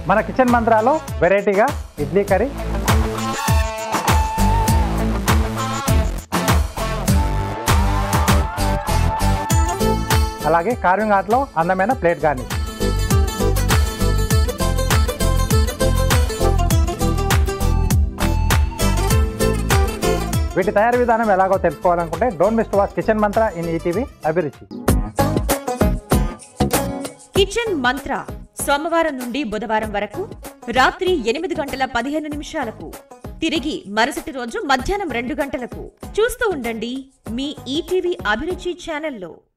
మన కిచెన్ మంత్రాలో వెరైటీగా ఇడ్లీ కర్రీ అలాగే కార్వింగ్ ఆర్ట్లో అందమైన ప్లేట్ గార్నిష్ వీటి తయారీ విధానం ఎలాగో తెలుసుకోవాలనుకుంటే don't miss watch kitchen Mantra in ETV Abhiruchi kitchen Mantra సోమవారం నుండి బుధవారం వరకు రాత్రి ఎనిమిది గంటల పదిహేను నిమిషాలకు తిరిగి మరుసటి రోజు మధ్యాహ్నం రెండు గంటలకు చూస్తూ ఉండండి మీ ఈటీవీ అభిరుచి ఛానల్లో